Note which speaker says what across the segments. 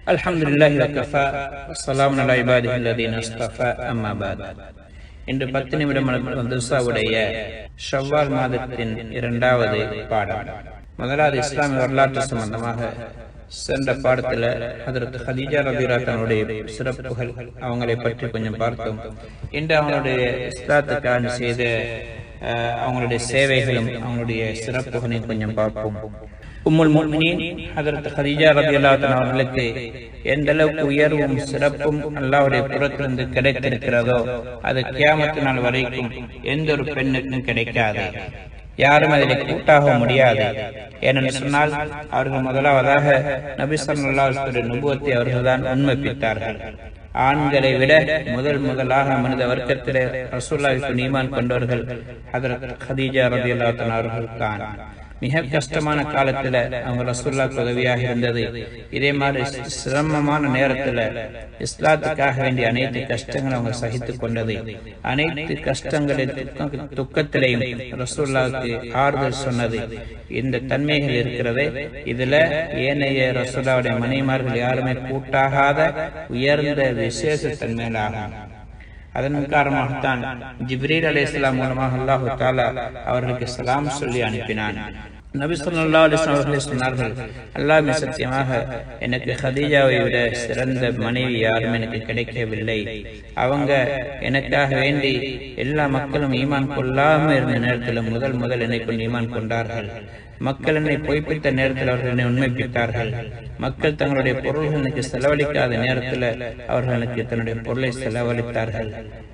Speaker 1: الحمد لله وكفى والسلام على عباده الذين اصطفى أما بعد இன்று பத்து நிமிடம் மதுசாவுடைய ஷவ்வால் மாதத்தின் இரண்டாவது பாடம் முதலாவது இஸ்லாமிய வரலாற்று சம்பந்தமாக சென்ற பாடத்துல அதற்கு ஹதீஜா ரபீரா தன்னுடைய சிறப்புகள் அவங்களை பற்றி கொஞ்சம் பார்த்தோம் இன்று அவங்களுடைய இஸ்லாத்துக்கான செய்த அஹ், அவங்களுடைய சேவைகளும் அவங்களுடைய சிறப்புகளையும் கொஞ்சம் பார்ப்போம் உம்முல் முஃமினீன் ஹதரத் ஹதீஜா ரலியல்லாஹு அன்ஹா அவர்களுக்கு எந்த அளவுக்கு உயர்வும் சிறப்பும் அல்லாஹ்வுடைய புறத்திலிருந்து கிடைத்திருக்கிறதோ அது கியாமத்து நாள் வரைக்கும் எந்த ஒரு பெண்ணுக்கும் கிடைக்காது யாரும் அதில் கூட்டாக முடியாது ஏனென்று சொன்னால் அவர்கள் முதலாவதாக நபி ஸல்லல்லாஹு அலைஹி வஸல்லம் நுபுவத்தை அவர்கள்தான் உண்மைப்பித்தார்கள் ஆண்களை விட முதல் முதலாக மனித வர்க்கத்திலே ரசூல்லாவுக்கு நீமான் கொண்டவர்கள் ஹதரத் ஹதீஜா ரலியல்லாஹு அன்ஹா அவர்கள் தான் மிக கஷ்டமான காலத்துல அவங்க ரசூல்லாக்கு உதவியாக இருந்தது இதே மாதிரி சிரமமான நேரத்துல இஸ்லாத்துக்காக வேண்டிய அனைத்து கஷ்டங்களும் அவங்க சகித்துக் கொண்டது அனைத்து கஷ்டங்களின் துக்க- துக்கத்திலையும் ரசூல்லாவுக்கு ஆறுதல் சொன்னது இந்த தன்மைகள் இருக்கிறது இதுல ஏனைய ரசூல்லாவுடைய மனைமார்கள் யாருமே கூட்டாகாத உயர்ந்த விசேஷ தன்மைகளாகும் அதன் காரணமாகத்தான் ஜிப்ரீல் அலைஹிஸ்ஸலாம் மூலமாக அல்லாஹு தாலா அவர்களுக்கு சலாம் சொல்லி அனுப்பினான் நபி ஸல்லல்லாஹு அலைஹி வஸல்லம் அவர்களே சொன்னார்கள் அல்லாஹ் சத்தியமாக எனக்கு ஹதீஜாவை விட சிறந்த மனைவி யாரும் எனக்கு கிடைக்கவில்லை அவங்க எனக்காக வேண்டி எல்லா மக்களும் ஈமான் கொள்ளாம இருந்த நேரத்தில் முதல் முதல் என்னை கொண்டு ஈமான் கொண்டார்கள் மக்கள் என்னை பொய்ப்பித்த நேரத்தில் அவர்கள் என்னை உண்மைப்பித்தார்கள் மக்கள் தங்களுடைய பொருள்களுக்கு செலவழிக்காத நேரத்தில் அவர்கள் எனக்கு தன்னுடைய பொருளை செலவழித்தார்கள்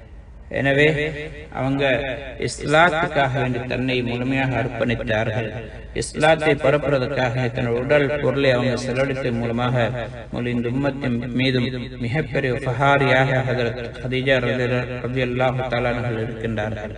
Speaker 1: எனவே அவங்க இஸ்லாத்துக்காக வேண்டி தன்னை முழுமையாக அர்ப்பணித்தார்கள் இஸ்லாத்தை பரப்புறதுக்காக தன் உடல் பொருளை அவங்க செலவழித்ததன் மூலமாக முழு இந்த உம்மத்தின் மீதும் மிகப்பெரிய உபகாரியாக ஹதரத் ஹதீஜா ரலியல்லாஹு தஆலானர்கள் இருக்கின்றார்கள்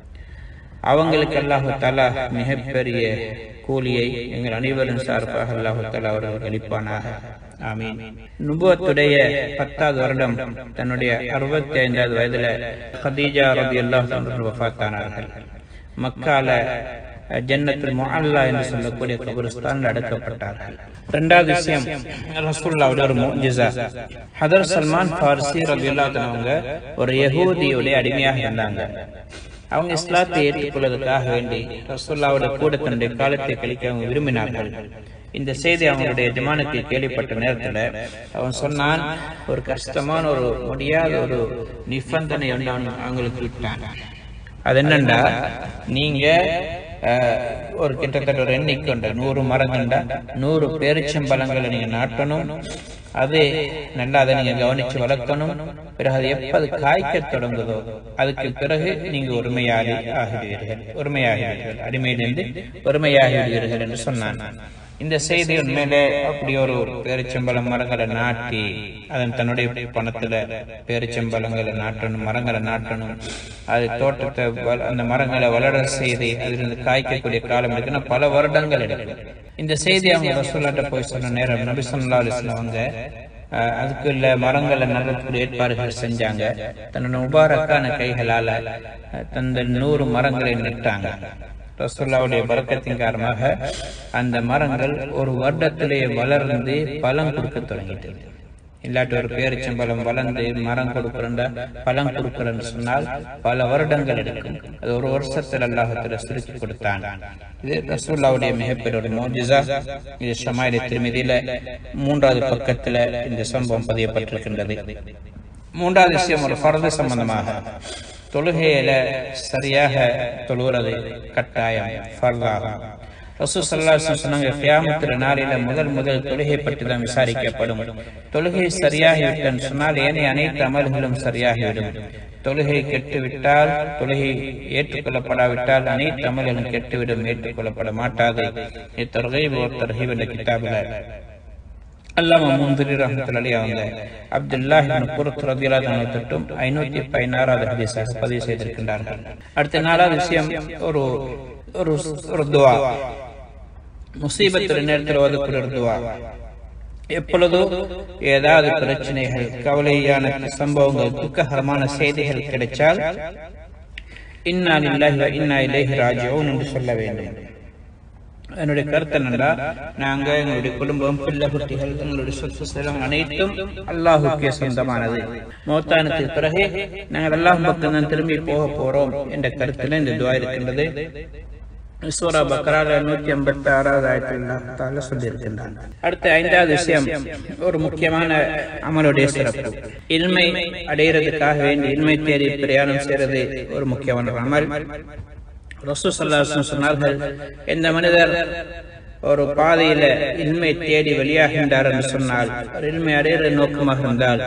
Speaker 1: அவங்களுக்கு அல்லாஹு தாலா மிகப்பெரிய கூலியை எங்கள் அனைவரின் சார்பாக அல்லாஹு தாலா அவர்கள் அளிப்பானாக ஆமீன் நுபுவத்துடைய பத்தாவது வருடம் தன்னுடைய அறுபத்தி ஐந்தாவது வயதுல ஹதீஜா ரபி அல்லாஹ் வஃத்தானார்கள் மக்கால ஜன்னத்துல் முஅல்லா என்று சொல்லக்கூடிய கபரிஸ்தான் அடக்கப்பட்டார்கள் இரண்டாவது விஷயம் ரசூல்லாவுடைய ஒரு முஜிசா ஹதர் சல்மான் ஃபாரிசி ரலியல்லாஹு அவங்க ஒரு யகூதியுடைய அடிமையாக இருந்தாங்க அவங்க இஸ்லாத்தை ஏற்றுக்கொள்வதற்காக வேண்டி ரசூல்லாவோட கூட தன்னுடைய காலத்தை கழிக்க அவங்க விரும்பினார்கள் இந்த செய்தி அவங்களுடைய எஜமானுக்கு கேள்விப்பட்ட நேரத்துல அவன் சொன்னான் ஒரு கஷ்டமான ஒரு முடியாத ஒரு நிபந்தனை ஒன்று அவன் அவங்களுக்கு விட்டான் அது என்னண்டா நீங்க அஹ், ஒரு கிட்டத்தட்ட ஒரு எண்ணிக்கொண்ட நூறு மரங்கண்டா நூறு பேரிச்சம்பழங்களை நீங்க நாட்டணும் அது நல்லா அதை நீங்க கவனிச்சு வளர்க்கணும் பிறகு அது எப்ப அது காய்க்க தொடங்குதோ அதுக்கு பிறகு நீங்க ஒருமையாகி ஆகிடுவீர்கள் ஒருமையாகிவிடுவீர்கள் அடிமையிலிருந்து ஒருமையாகிவிடுவீர்கள் என்று சொன்னான் இந்த செய்தி உண்மையிலே அப்படி ஒரு பேரிச்சம்பழம் மரங்களை நாட்டி அதன் தன்னுடைய பணத்துல பேரிச்சம்பழங்களை நாட்டணும் மரங்களை நாட்டணும் அது தோட்டத்தை வள- அந்த மரங்களை வளர செய்து அதிலிருந்து காய்க்கக்கூடிய காலம் இருக்குன்னா பல வருடங்கள் எடுக்கும் இந்த செய்தி அவங்க ரசூல்லாட்ட போய் சொன்ன நேரம் நபி ஸல்லல்லாஹு அலைஹி வஸல்லம் அவங்க அஹ், அதுக்குள்ள மரங்களை நடக்கூடிய ஏற்பாடுகள் செஞ்சாங்க தன்னோட முபாரக்கான கைகளால அஹ், தந்த நூறு மரங்களை நட்டாங்க ரசூல்லாவுடைய பறக்கத்தின் காரணமாக அந்த மரங்கள் ஒரு வருடத்திலேயே வளர்ந்து பழம் கொடுக்க தொடங்கிட்டது இல்லாட்டி ஒரு பேரிச்சம்பழம் வளர்ந்து மரம் கொடுக்கிறண்டா பழம் கொடுக்கிறன்னு சொன்னால் பல வருடங்கள் எடுக்கும் அது ஒரு வருஷத்தில் அல்லாஹத்துல சுருக்கி கொடுத்தான் இது ரசூல்லாவுடைய மிகப்பெரிய ஒரு மோஜிசா இது ஷமாயில திருமதியில மூன்றாவது பக்கத்துல இந்த சம்பவம் பதியப்பட்டிருக்கின்றது மூன்றாவது விஷயம் ஒரு பரது சம்பந்தமாக தொழுகையில சரியாக தொழுகிறது கட்டாயம் ஃபர்தாகும் ரசூல் ஸல்லல்லாஹு அலைஹி வஸல்லம் சொன்னாங்க கியாமத்துல நாளில முதல் முதல் தொழுகை பற்றி தான் விசாரிக்கப்படும் தொழுகை சரியாகிவிட்டன்னு சொன்னால் ஏனைய அனைத்து அமல்களும் சரியாகிவிடும் தொழுகை கெட்டுவிட்டால் தொழுகை ஏற்றுக்கொள்ளப்படாவிட்டால் அனைத்து அமல்களும் கெட்டுவிடும் ஏற்றுக்கொள்ளப்பட மாட்டாது இத்தொழுகை ஒரு தர்ஹீப் என்ற கிதாபில் அல்லாம முந்திரி ரஹமத்துல்லாஹி அவங்க அப்துல்லாஹ் இப்னு குர்த் ரலியல்லாஹு அன்ஹு தொட்டும் 516வது ஹதீஸாக பதிவு செய்திருக்கின்றார்கள் அடுத்த நாலாவது விஷயம் ஒரு ஒரு ஒரு துவா முசீபத்து நேரத்தில் ஓதக்கூடிய ஒரு துவா எப்பொழுதோ ஏதாவது பிரச்சனைகள் கவலையான சம்பவங்கள் துக்ககரமான செய்திகள் கிடைச்சால் இன்னா லில்லாஹி வ இன்னா இலைஹி ராஜிஊன் என்று சொல்ல வேண்டும் என்னுடைய கருத்து என்னடா நாங்க எங்களுடைய குடும்பம் பிள்ளை குட்டிகள் எங்களுடைய சொத்து செல்வம் அனைத்தும் அல்லாஹுக்கே சொந்தமானது மௌத்தானத்துக்கு பிறகு நாங்கள் அல்லாஹ் பக்கம் தான் திரும்பி போக போறோம் என்ற கருத்துல இந்த துவா இருக்கின்றது சூரா பக்ரால நூத்தி ஐம்பத்தி ஆறாவது ஆயிரத்தி சொல்லியிருக்கின்றான் அடுத்த ஐந்தாவது விஷயம் ஒரு முக்கியமான அமலுடைய சிறப்பு இன்மை அடையிறதுக்காக வேண்டி இன்மை தேடி பிரயாணம் செய்யறது ஒரு முக்கியமான அமல் ரசூசல்லாசன் சொன்னார்கள் எந்த மனிதர் ஒரு பாதையில இன்மை தேடி வெளியாகின்றார் என்று சொன்னால் ஒரு இன்மை அடையிற நோக்கமாக இருந்தால்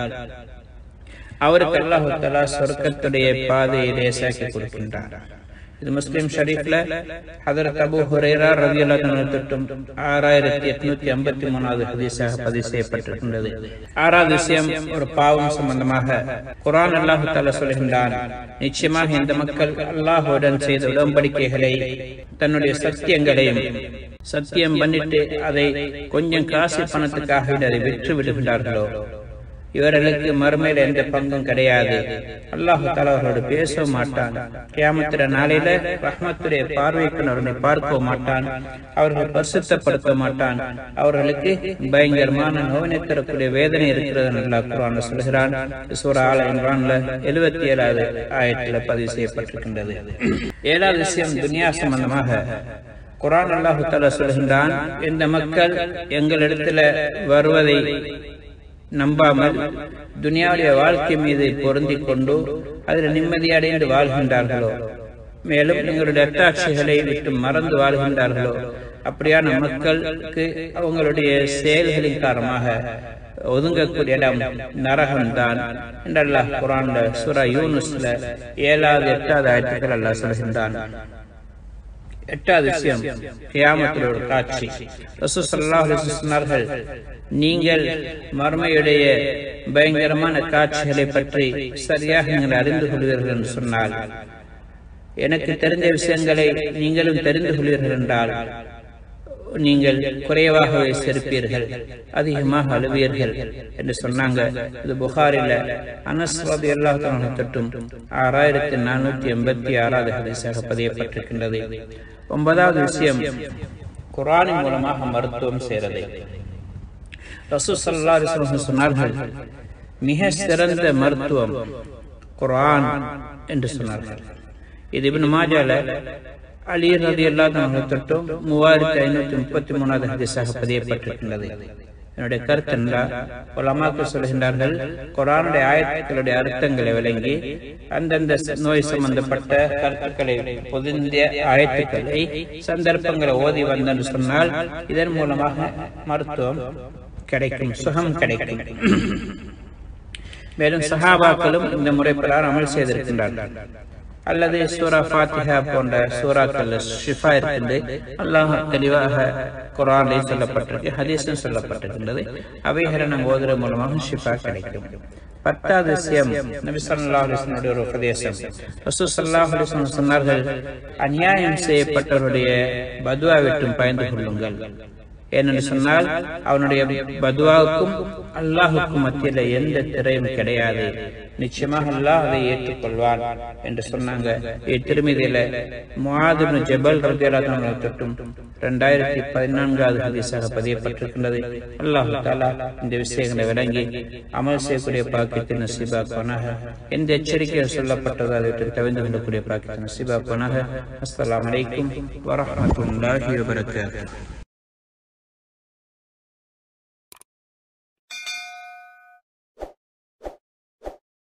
Speaker 1: அவருக்கு அல்லாஹு தலா சொர்க்கத்துடைய பாதையை லேசாக்கி கொடுக்கின்றார் இது முஸ்லிம் ஷரீஃப்ல ஹதரத் அபு ஹுரைரா ரலியல்லாஹு தொட்டும் ஆறாயிரத்தி எட்நூத்தி ஐம்பத்தி மூணாவது ஹதீஸாக பதிவு செய்யப்பட்டிருக்கின்றது ஆறாவது விஷயம் ஒரு பாவம் சம்பந்தமாக குரான் அல்லாஹு தாலா சொல்கின்றான் நிச்சயமாக இந்த மக்கள் அல்லாஹுடன் செய்த உடன்படிக்கைகளை தன்னுடைய சத்தியங்களையும் சத்தியம் பண்ணிட்டு அதை கொஞ்சம் காசு பணத்துக்காக அதை விற்று விடுகின்றார்களோ இவர்களுக்கு மறுமையில எந்த பங்கும் கிடையாது அல்லாஹு தாலா அவர்களோடு பேச மாட்டான் கியாமத்திர நாளையில ரஹ்மத்துடைய பார்வைக்கு அவர்களை பார்க்க மாட்டான் அவர்கள் பரிசுத்தப்படுத்த மாட்டான் அவர்களுக்கு பயங்கரமான நோயினை தரக்கூடிய வேதனை இருக்கிறது அல்லா குரான் சொல்கிறான் சூரா ஆல இம்ரான்ல எழுபத்தி ஏழாவது ஆயிரத்துல பதிவு செய்யப்பட்டிருக்கின்றது ஏழாவது விஷயம் துனியா சம்பந்தமாக குரான் அல்லாஹு தாலா சொல்கின்றான் இந்த மக்கள் எங்களிடத்துல வருவதை நம்பாமல் துனியாவுடைய வாழ்க்கை மீது பொருந்திக் கொண்டு அதில் நிம்மதியடைந்து வாழ்கின்றார்களோ மேலும் எங்களுடைய அத்தாட்சிகளை விட்டு மறந்து வாழ்கின்றார்களோ அப்படியான மக்களுக்கு அவங்களுடைய செயல்களின் காரணமாக ஒதுங்கக்கூடிய இடம் நரகம்தான் என்றல்லாஹ் குரான்ல சுரா யூனுஸ்ல ஏழாவது எட்டாவது ஆயிரத்துக்கள் அல்லாஹ் சொல்கின்றான் எட்டாவது விஷயம் கியாமத்தில் ஒரு காட்சி சொன்னார்கள் நீங்கள் மர்மையுடைய பயங்கரமான காட்சிகளை பற்றி சரியாக நீங்கள் அறிந்து கொள்வீர்கள் என்று சொன்னால் எனக்கு தெரிந்த விஷயங்களை நீங்களும் தெரிந்து கொள்வீர்கள் என்றால் நீங்கள் குறைவாகவே சிரிப்பீர்கள் அதிகமாக அழுவீர்கள் என்று சொன்னாங்க இது புகாரில அனஸ்வாதி எல்லா தொட்டும் ஆறாயிரத்தி நானூத்தி எண்பத்தி ஆறாவது ஹதீஸாக பதியப்பட்டிருக்கின்றது ஒன்பதாவது விஷயம் குரானின் மூலமாக மருத்துவம் செய்யறது ரசூசல்லா சொன்னார்கள் மிக சிறந்த மருத்துவம் குரான் என்று சொன்னார்கள் இது இபின் மாஜால அலி ரதி அல்லாத தொட்டும் மூவாயிரத்தி ஐநூத்தி முப்பத்தி மூணாவது ஹதீஸாக பதியப்பட்டிருக்கின்றது என்னுடைய கருத்து என்றால் உலமாக்கள் சொல்கின்றார்கள் குரானுடைய ஆயத்துக்களுடைய அர்த்தங்களை விளங்கி அந்தந்த நோய் சம்பந்தப்பட்ட கருத்துக்களை பொதிந்திய ஆயத்துக்களை சந்தர்ப்பங்களை ஓதி வந்தென்று சொன்னால் இதன் மூலமாக மருத்துவம் கிடைக்கும் சுகம் கிடைக்கும் மேலும் சஹாபாக்களும் இந்த முறை பிரகாரம் அமல் செய்திருக்கின்றார்கள் அல்லது சூரா ஃபாத்திஹா போன்ற சூறாக்கள் ஷிஃபா இருக்கின்றது அல்லாஹ் தெளிவாக குரானிலே சொல்லப்பட்டிருக்கு ஹதீஸும் சொல்லப்பட்டிருக்கின்றது அவைகளை நாம் ஓதுற மூலமாக ஷிஃபா கிடைக்கும் பத்தாவது விஷயம் நபி ஸல்லல்லாஹு அலைஹி வஸல்லம் ஒரு உபதேசம் ரசூல் ஸல்லல்லாஹு அலைஹி வஸல்லம் சொன்னார்கள் அநியாயம் செய்யப்பட்டவருடைய பதுவா விட்டும் பயந்து கொள்ளுங்கள் ஏனென்று சொன்னால் அவனுடைய பதுவாவுக்கும் அல்லாஹுக்கும் மத்தியில எந்த திரையும் கிடையாது நிச்சயமாக அல்லாஹ் அதை ஏற்றுக்கொள்வான் என்று சொன்னாங்க திருமதியில முவாதுபு ஜபல் ரத்தியலாத தொட்டும் இரண்டாயிரத்தி பதினான்காவது ஹதீஸாக பதியப்பட்டிருக்கின்றது அல்லாஹு தாலா இந்த விஷயங்களை விளங்கி அமல் செய்யக்கூடிய பாக்கியத்தை நசீபாக்குவனாக எந்த எச்சரிக்கைகள் சொல்லப்பட்டதோ அதை விட்டு தவிர்த்து கொள்ளக்கூடிய பாக்கியத்தை நசீபாக்குவனாக அஸ்லாம் வலைக்கும் வரமத்துல்லாஹி வபரகாத்துஹு